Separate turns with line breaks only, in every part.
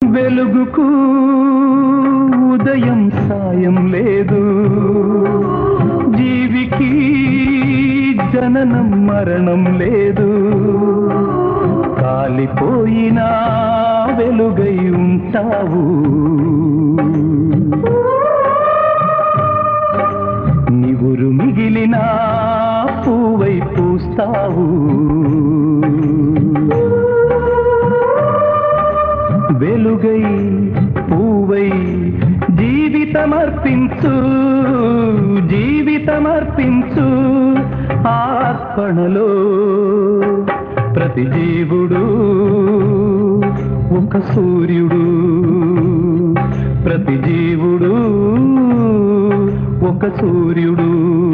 వెలుగుకు ఉదయం సాయం లేదు జీవికి జననం మరణం లేదు కాలిపోయినా వెలుగై ఉంటావు నివురు మిగిలిన పూవై పూస్తావు వెలుగై పూవై జీవితమర్పించు జీవితమర్పించు ఆర్పణలో ప్రతి జీవుడు ఒక సూర్యుడు ప్రతి జీవుడు ఒక సూర్యుడు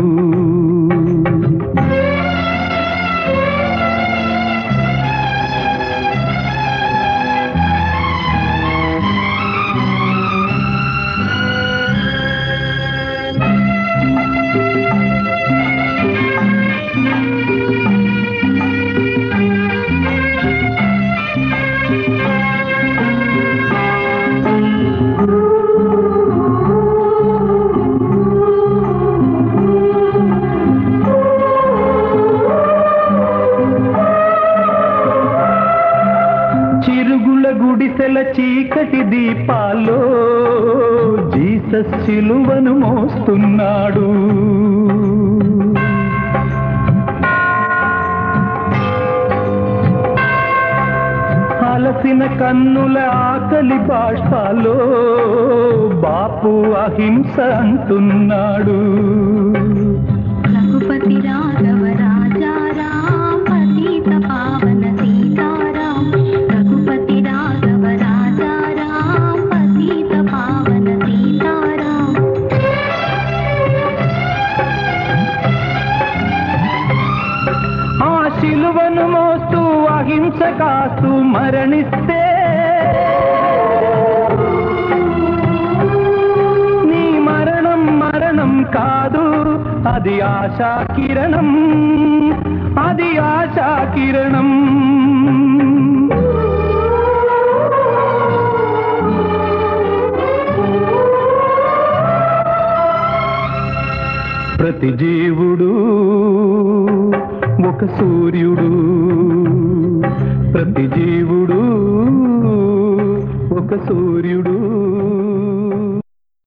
చిరుగుల గుడిసెల చీకటి దీపాల్లో జీసస్ సిలువను మోస్తున్నాడు అలసిన కన్నుల ఆకలి బాష్పాల్లో బాపు అహింస అంటున్నాడు
రఘుపతి రాఘవ రాజా రామ్ పతిత పావన సీతారాం రఘుపతి రాఘవ రాజా రామ్ పతిత పావన సీతారాం
ఆ శిలువను మోస్తూ అహింస కాస్తూ మరణిస్తే నీ మరణం మరణం కాదు అది ఆశా కిరణం అది ఆశా కిరణం ప్రతి జీవుడు ఒక సూర్యుడు ప్రతి జీవుడు ఒక సూర్యుడు